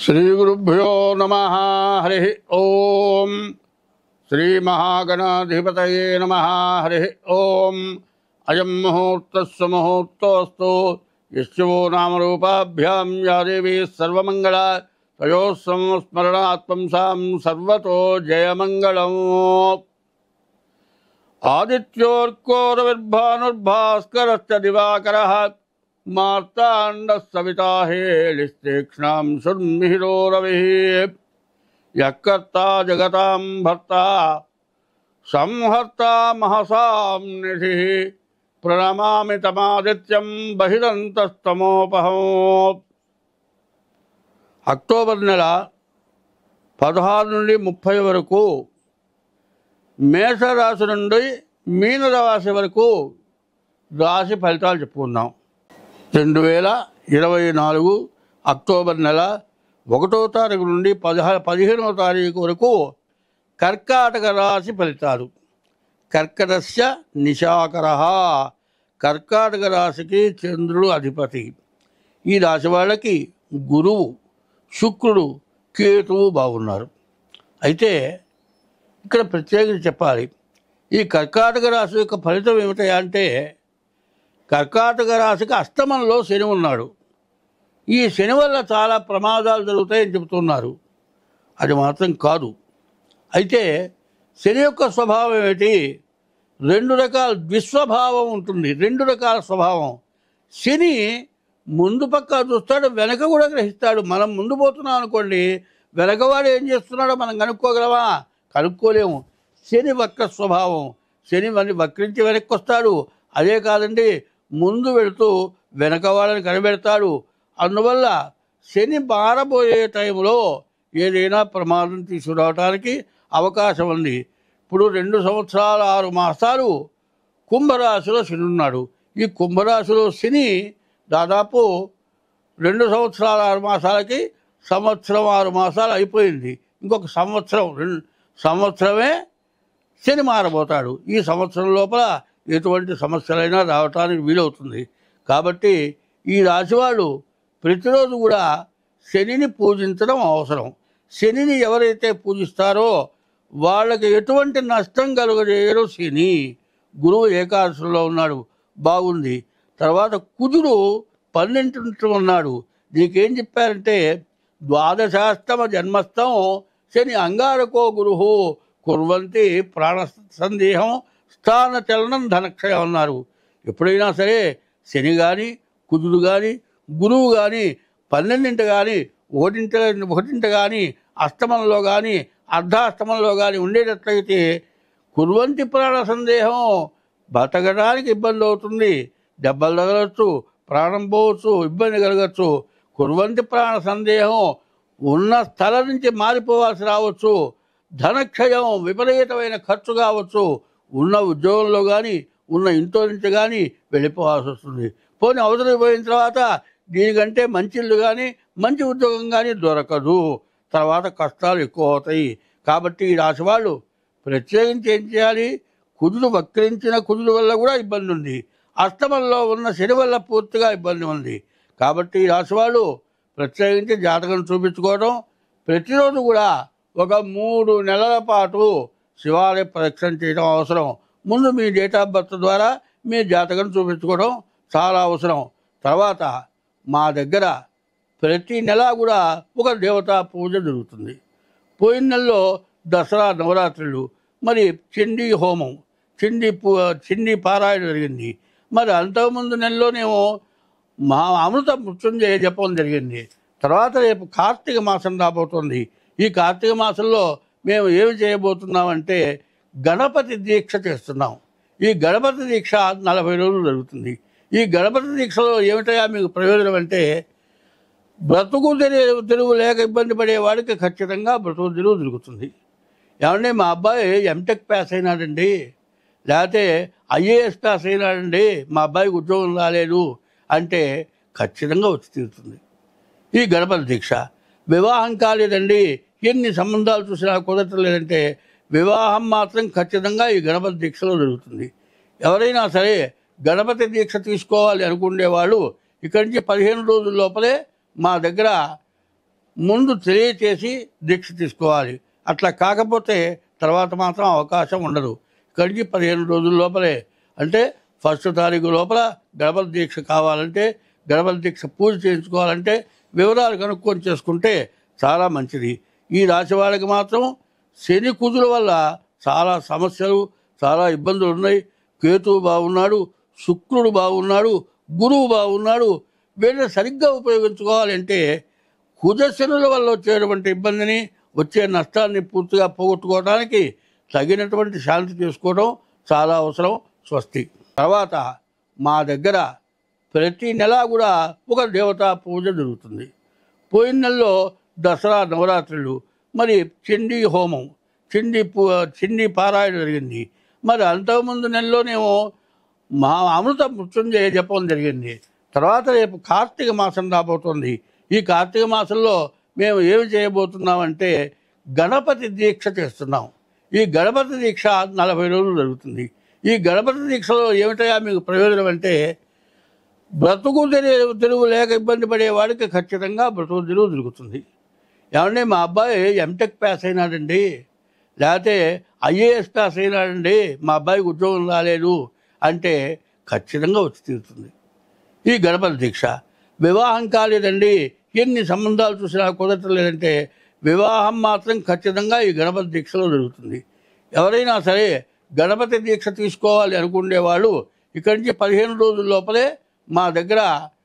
శ్రీగురుభ్యో నమ హరి ఓం శ్రీమహాగణాధిపతయే నమ హరి ఓం అయం ముహూర్తస్సు ముహూర్తోస్తు యశ్వో నామరూపాభ్యాం యా దేవీ సర్వమంగళ తయోస్సం స్మరణాత్మంసాం సర్వతో జయమంగళం ఆదిత్యోర్కోరవిర్భానుర్భాస్కరశ్చ దివాకరः మార్తాండः సవితా హేళిస్తీక్ష్ణాం శుర్మిహిరో రవిः యः కర్తా జగతాం భర్తా సంహర్తా మహసాం నిధిः ప్రణమామి తమాదిత్యం బహిరంతస్తమోపహం అక్టోబర్ నెల పదహారు నుండి ముప్పై వరకు మేషరాశి నుండి మీన రాశి వరకు రాశి ఫలితాలు చెప్పుకుందాం రెండు వేల ఇరవై నాలుగు అక్టోబర్ నెల ఒకటో తారీఖు నుండి పదహారు పదిహేనవ తారీఖు వరకు కర్కాటక రాశి ఫలితాలు కర్కటస్య నిశాకర కర్కాటక రాశికి చంద్రుడు అధిపతి ఈ రాశి వాళ్ళకి గురువు శుక్రుడు కేతువు బాగున్నారు అయితే ఇక్కడ ప్రత్యేకించి చెప్పాలి ఈ కర్కాటక రాశి యొక్క ఫలితం ఏమిటి అంటే కర్కాటక రాశికి అష్టమంలో శని ఉన్నాడు ఈ శని వల్ల చాలా ప్రమాదాలు జరుగుతాయని చెబుతున్నారు అది మాత్రం కాదు అయితే శని యొక్క స్వభావం ఏమిటి రెండు రకాల ద్విస్వభావం ఉంటుంది రెండు రకాల స్వభావం శని ముందు పక్క చూస్తాడు వెనక కూడా గ్రహిస్తాడు మనం ముందు పోతున్నాం అనుకోండి వెనకవాడు ఏం చేస్తున్నాడో మనం కనుక్కోగలమా కనుక్కోలేము శని వక్ర స్వభావం శని మన వక్రించి వెనక్కి వస్తాడు అదే కాదండి ముందు వెళుతూ వెనక వాళ్ళని కనిపెడతాడు అందువల్ల శని మారబోయే టైంలో ఏదైనా ప్రమాదం తీసుకురావడానికి అవకాశం ఉంది ఇప్పుడు రెండు సంవత్సరాల ఆరు మాసాలు కుంభరాశిలో శని ఉన్నాడు ఈ కుంభరాశిలో శని దాదాపు రెండు సంవత్సరాల ఆరు మాసాలకి సంవత్సరం ఆరు మాసాలు అయిపోయింది ఇంకొక సంవత్సరం రెండు సంవత్సరమే శని మారబోతాడు ఈ సంవత్సరం లోపల ఎటువంటి సమస్యలైనా రావటానికి వీలవుతుంది కాబట్టి ఈ రాశివాళ్ళు ప్రతిరోజు కూడా శనిని పూజించడం అవసరం శనిని ఎవరైతే పూజిస్తారో వాళ్ళకి ఎటువంటి నష్టం కలుగజేయడం శని గురువు ఏకాదశిలో ఉన్నాడు బాగుంది తర్వాత కుజుడు పన్నెండింటి ఉన్నాడు నీకేం చెప్పారంటే ద్వాదశాష్టమ జన్మస్థం శని అంగారకో గురువు కుర్వంతి ప్రాణ సందేహం స్థాన చలనం ధనక్షయం అన్నారు ఎప్పుడైనా సరే శని కానీ కుజుడు కానీ గురువు కానీ పన్నెండింట కానీ ఒకటింట ఒకటింట కానీ అష్టమంలో కానీ అర్ధాష్టమంలో కానీ ఉండేటట్లయితే కుర్వంతి ప్రాణ సందేహం బతకడానికి ఇబ్బంది అవుతుంది దెబ్బలు తగలచ్చు ప్రాణం పోవచ్చు ఇబ్బంది కలగచ్చు కుర్వంతి ప్రాణ సందేహం ఉన్న స్థలం నుంచి మారిపోవాల్సి రావచ్చు ధనక్షయం విపరీతమైన ఖర్చు కావచ్చు ఉన్న ఉద్యోగంలో కానీ ఉన్న ఇంట్లో నుంచి కానీ వెళ్ళిపోవాల్సి వస్తుంది పోనీ అవతలికి పోయిన తర్వాత దీనికంటే మంచి ఇల్లు కానీ మంచి ఉద్యోగం కానీ దొరకదు తర్వాత కష్టాలు ఎక్కువ అవుతాయి కాబట్టి ఈ రాశి వాళ్ళు ప్రత్యేకించి ఏం చేయాలి కుజుడు వక్రించిన కుజుడు వల్ల కూడా ఇబ్బంది ఉంది అష్టమంలో ఉన్న శని వల్ల పూర్తిగా ఇబ్బంది ఉంది కాబట్టి ఈ రాశి వాళ్ళు ప్రత్యేకించి జాతకం చూపించుకోవడం ప్రతిరోజు కూడా ఒక మూడు నెలల పాటు శివాలయ ప్రదక్షిణ చేయడం అవసరం ముందు మీ డేట్ ఆఫ్ బర్త్ ద్వారా మీ జాతకం చూపించుకోవడం చాలా అవసరం తర్వాత మా దగ్గర ప్రతి నెల కూడా ఒక దేవతా పూజ జరుగుతుంది పోయిన నెలలో దసరా నవరాత్రులు మరి చండీ హోమం చండీ పూ చండీ పారాయణ జరిగింది మరి అంతకుముందు నెలలోనేమో మా అమృత మృత్యుంజయ జపం జరిగింది తర్వాత రేపు కార్తీక మాసం రాబోతుంది ఈ కార్తీక మాసంలో మేము ఏమి చేయబోతున్నామంటే గణపతి దీక్ష చేస్తున్నాం ఈ గణపతి దీక్ష నలభై రోజులు జరుగుతుంది ఈ గణపతి దీక్షలో ఏమిటయా మీకు ప్రయోజనం అంటే బ్రతుకు తెరువు తెరువు లేక ఇబ్బంది పడేవాడికి ఖచ్చితంగా బ్రతుకు తెరువు దొరుకుతుంది ఏమంటే మా అబ్బాయి ఎంటెక్ పాస్ అయినాడండి లేకపోతే ఐఏఎస్ పాస్ అయినాడండి మా అబ్బాయికి ఉద్యోగం రాలేదు అంటే ఖచ్చితంగా వచ్చి తీరుతుంది ఈ గణపతి దీక్ష వివాహం కాలేదండి ఎన్ని సంబంధాలు చూసినా కుదరట్లేదంటే వివాహం మాత్రం ఖచ్చితంగా ఈ గణపతి దీక్షలో జరుగుతుంది ఎవరైనా సరే గణపతి దీక్ష తీసుకోవాలి అనుకునే వాళ్ళు ఇక్కడి నుంచి పదిహేను రోజుల లోపలే మా దగ్గర ముందు తెలియచేసి దీక్ష తీసుకోవాలి అట్లా కాకపోతే తర్వాత మాత్రం అవకాశం ఉండదు ఇక్కడికి పదిహేను రోజుల లోపలే అంటే ఫస్ట్ తారీఖు లోపల గణపతి దీక్ష కావాలంటే గణపతి దీక్ష పూజ చేయించుకోవాలంటే వివరాలు కనుక్కొని చేసుకుంటే చాలా మంచిది ఈ రాశి వాళ్ళకి మాత్రం శని కుజుల వల్ల చాలా సమస్యలు చాలా ఇబ్బందులు ఉన్నాయి కేతువు బాగున్నాడు శుక్రుడు బాగున్నాడు గురువు బాగున్నాడు వీళ్ళని సరిగ్గా ఉపయోగించుకోవాలంటే కుజశనుల వల్ల వచ్చేటువంటి ఇబ్బందిని వచ్చే నష్టాన్ని పూర్తిగా పోగొట్టుకోవడానికి తగినటువంటి శాంతి చేసుకోవడం చాలా అవసరం స్వస్తి తర్వాత మా దగ్గర ప్రతి నెల కూడా ఒక దేవతా పూజ జరుగుతుంది పోయిన నెలలో దసరా నవరాత్రులు మరి చండీ హోమం చండీ పూ చండీ పారాయణ జరిగింది మరి అంతకుముందు నెలలోనేమో మా అమృత మృత్యుంజయ జపం జరిగింది తర్వాత రేపు కార్తీక మాసం రాబోతుంది ఈ కార్తీక మాసంలో మేము ఏమి చేయబోతున్నామంటే గణపతి దీక్ష చేస్తున్నాం ఈ గణపతి దీక్ష నలభై రోజులు జరుగుతుంది ఈ గణపతి దీక్షలో ఏమిటయా మీకు ప్రయోజనం అంటే బ్రతుకు తెరువు తెరువు లేక ఇబ్బంది పడేవాడికి ఖచ్చితంగా బ్రతుకు తెరువు దొరుకుతుంది ఏమంటే మా అబ్బాయి ఎంటెక్ పాస్ అయినాడండి లేకపోతే ఐఏఎస్ పాస్ అయినాడండి మా అబ్బాయికి ఉద్యోగం రాలేదు అంటే ఖచ్చితంగా వచ్చి తీరుతుంది ఈ గణపతి దీక్ష వివాహం కాలేదండి ఎన్ని సంబంధాలు చూసినా కుదరట్లేదంటే వివాహం మాత్రం ఖచ్చితంగా ఈ గణపతి దీక్షలో జరుగుతుంది ఎవరైనా సరే గణపతి దీక్ష తీసుకోవాలి అనుకునే వాళ్ళు ఇక్కడి నుంచి పదిహేను రోజుల లోపలే మా దగ్గర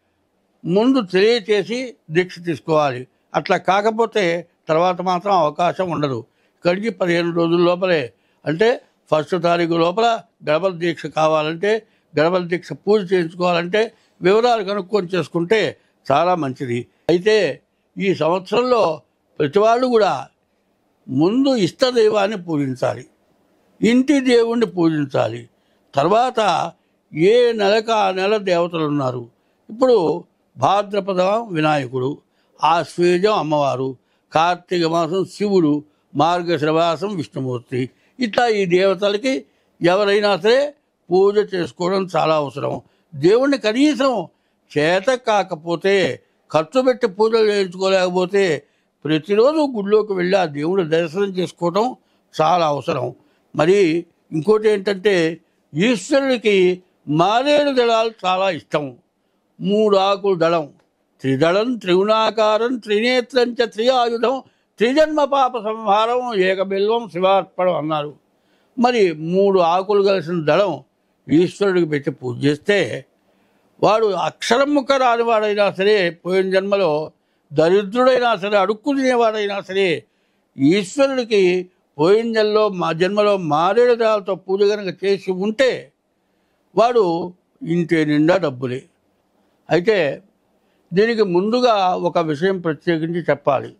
ముందు తెలియచేసి దీక్ష తీసుకోవాలి అట్లా కాకపోతే తర్వాత మాత్రం అవకాశం ఉండదు ఇక్కడికి పదిహేను రోజుల లోపలే అంటే ఫస్ట్ తారీఖు లోపల గణపతి దీక్ష కావాలంటే గణపతి దీక్ష పూజ చేయించుకోవాలంటే వివరాలు కనుక్కొని చేసుకుంటే చాలా మంచిది అయితే ఈ సంవత్సరంలో ప్రతి వాళ్ళు కూడా ముందు ఇష్టదైవాన్ని పూజించాలి ఇంటి దేవుణ్ణి పూజించాలి తర్వాత ఏ నెలకు ఆ నెల దేవతలు ఉన్నారు ఇప్పుడు భాద్రపదం వినాయకుడు ఆశ్వేజం అమ్మవారు కార్తీక మాసం శివుడు మార్గశిరమాసం విష్ణుమూర్తి ఇట్లా ఈ దేవతలకి ఎవరైనా సరే పూజ చేసుకోవడం చాలా అవసరం దేవుణ్ణి కనీసం చేత కాకపోతే ఖర్చు పెట్టి పూజలు చేయించుకోలేకపోతే ప్రతిరోజు గుడిలోకి వెళ్ళి ఆ దేవుడి దర్శనం చేసుకోవడం చాలా అవసరం మరి ఇంకోటి ఏంటంటే ఈశ్వరుడికి మారేడు దళాలు చాలా ఇష్టం మూడు ఆకుల దళం త్రిదళం త్రిగుణాకారం త్రినేత్రం చ త్రియాయుధం త్రిజన్మ పాప సంహారం ఏకబిల్వం శివార్పణం అన్నారు మరి మూడు ఆకులు కలిసిన దళం ఈశ్వరుడికి పెట్టి పూజ చేస్తే వాడు అక్షరం ముక్క రానివాడైనా సరే పోయిన జన్మలో దరిద్రుడైనా సరే అడుక్కు తినేవాడైనా సరే ఈశ్వరుడికి పోయిన జన్మలో మా జన్మలో మారేడు దళాలతో పూజ కనుక చేసి ఉంటే వాడు ఇంటి నిండా డబ్బులే అయితే దీనికి ముందుగా ఒక విషయం ప్రత్యేకించి చెప్పాలి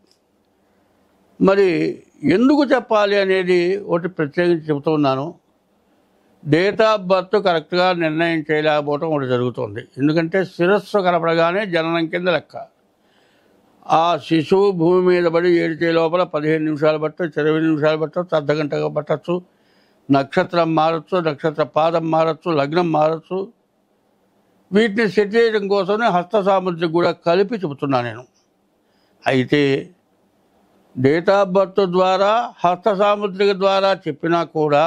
మరి ఎందుకు చెప్పాలి అనేది ఒకటి ప్రత్యేకించి చెబుతున్నాను డేట్ ఆఫ్ బర్త్ కరెక్ట్గా నిర్ణయం చేయలేకపోవటం ఒకటి జరుగుతుంది ఎందుకంటే శిరస్సు కనపడగానే జననం కింద లెక్క ఆ శిశువు భూమి మీద పడి ఏడిచే లోపల పదిహేను నిమిషాలు పట్టచ్చు ఇరవై నిమిషాలు పట్టచ్చు అర్ధ గంటగా పట్టచ్చు నక్షత్రం మారచ్చు నక్షత్ర పాదం మారచ్చు లగ్నం మారచ్చు వీటిని సెట్ చేయడం కోసమే హస్త సాముద్రిక కూడా కలిపి చెబుతున్నా నేను అయితే డేట్ ఆఫ్ బర్త్ ద్వారా హస్త సాముద్రిక ద్వారా చెప్పినా కూడా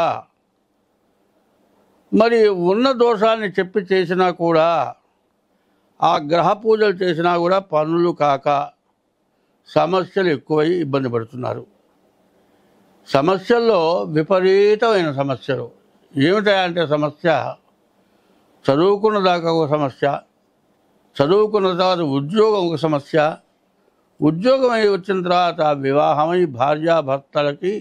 మరి ఉన్న దోషాన్ని చెప్పి చేసినా కూడా ఆ గ్రహ పూజలు చేసినా కూడా పనులు కాక సమస్యలు ఎక్కువై ఇబ్బంది పడుతున్నారు సమస్యల్లో విపరీతమైన సమస్యలు ఏమిటంటే సమస్య చదువుకున్న దాకా ఒక సమస్య చదువుకున్న తర్వాత ఉద్యోగం ఒక సమస్య ఉద్యోగం అయి వచ్చిన తర్వాత వివాహమై భార్యాభర్తలకి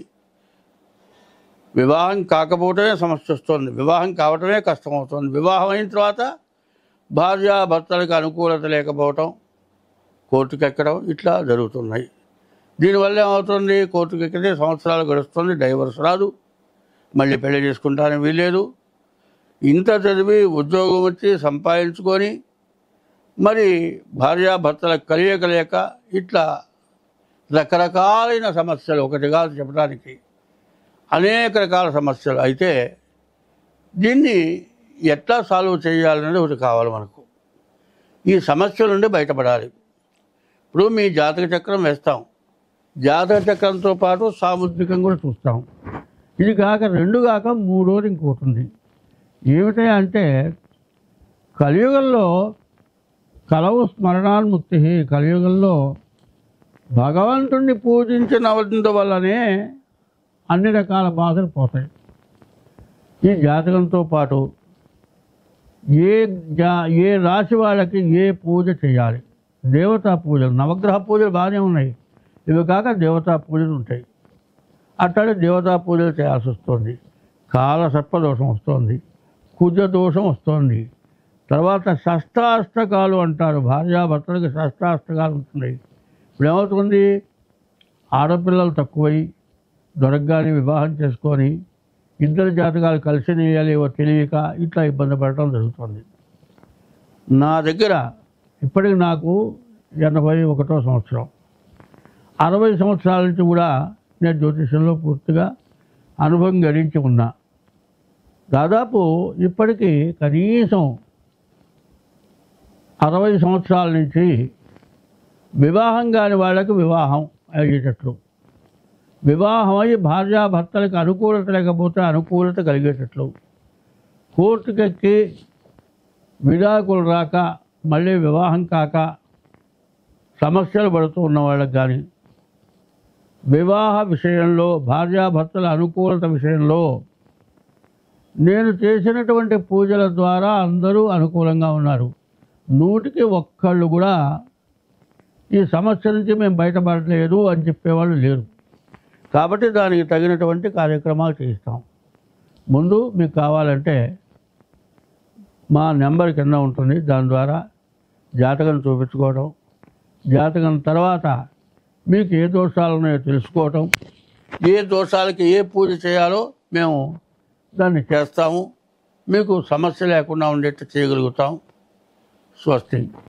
వివాహం కాకపోవటమే సమస్య వస్తుంది వివాహం కావటమే కష్టమవుతుంది వివాహం అయిన తర్వాత భార్యాభర్తలకు అనుకూలత లేకపోవటం కోర్టుకు ఎక్కడం ఇట్లా జరుగుతున్నాయి దీనివల్ల ఏమవుతుంది కోర్టుకు ఎక్కితే సంవత్సరాలు గడుస్తుంది డైవర్స్ రాదు మళ్ళీ పెళ్లి చేసుకుంటానికి వీలేదు ఇంత చదివి ఉద్యోగం వచ్చి సంపాదించుకొని మరి భార్యాభర్తలకు కలియక లేక ఇట్లా రకరకాలైన సమస్యలు ఒకటి కాదు చెప్పడానికి అనేక రకాల సమస్యలు అయితే దీన్ని ఎట్లా సాల్వ్ చేయాలనేది ఒకటి కావాలి మనకు ఈ సమస్య నుండి బయటపడాలి ఇప్పుడు మీ జాతక చక్రం వేస్తాం జాతక చక్రంతో పాటు సాముద్రికం కూడా చూస్తాం ఇది కాక రెండు కాక మూడోది ఇంకోటి ఉంది ఏమిటి అంటే కలియుగంలో కలవు స్మరణాన్ముక్తి కలియుగంలో భగవంతుణ్ణి పూజించిన వల్లనే అన్ని రకాల బాధలు పోతాయి ఈ జాతకంతో పాటు ఏ జా ఏ రాశి వాళ్ళకి ఏ పూజ చేయాలి దేవతా పూజలు నవగ్రహ పూజలు బాగానే ఉన్నాయి ఇవి కాక దేవతా పూజలు ఉంటాయి అట్లాగే దేవతా పూజలు చేయాల్సి వస్తుంది కాల సర్పదోషం వస్తుంది కుజ దోషం వస్తుంది తర్వాత షష్టాష్టకాలు అంటారు భార్యాభర్తలకు షష్టాష్టకాలు ఉంటున్నాయి ఇప్పుడు ఏమవుతుంది ఆడపిల్లలు తక్కువై దొరకగానే వివాహం చేసుకొని ఇద్దరు జాతకాలు కలిసి నేయాలేవో తెలియక ఇట్లా ఇబ్బంది పడటం జరుగుతుంది నా దగ్గర ఇప్పటికి నాకు ఎనభై ఒకటో సంవత్సరం అరవై సంవత్సరాల నుంచి కూడా నేను జ్యోతిషంలో పూర్తిగా అనుభవం గడించి ఉన్నా దాదాపు ఇప్పటికీ కనీసం అరవై సంవత్సరాల నుంచి వివాహం కాని వాళ్ళకి వివాహం అయ్యేటట్లు వివాహం అయ్యి భార్యాభర్తలకు అనుకూలత లేకపోతే అనుకూలత కలిగేటట్లు కోర్టుకెక్కి విడాకులు రాక మళ్ళీ వివాహం కాక సమస్యలు పడుతూ ఉన్న వాళ్ళకి కానీ వివాహ విషయంలో భార్యాభర్తల అనుకూలత విషయంలో నేను చేసినటువంటి పూజల ద్వారా అందరూ అనుకూలంగా ఉన్నారు నూటికి ఒక్కళ్ళు కూడా ఈ సమస్య నుంచి మేము బయటపడలేదు అని చెప్పేవాళ్ళు లేరు కాబట్టి దానికి తగినటువంటి కార్యక్రమాలు చేయిస్తాం ముందు మీకు కావాలంటే మా నెంబర్ కింద ఉంటుంది దాని ద్వారా జాతకం చూపించుకోవడం జాతకం తర్వాత మీకు ఏ దోషాలు ఉన్నాయో తెలుసుకోవటం ఏ దోషాలకి ఏ పూజ చేయాలో మేము దాన్ని చేస్తాము మీకు సమస్య లేకుండా ఉండేట్టు చేయగలుగుతాం స్వస్తి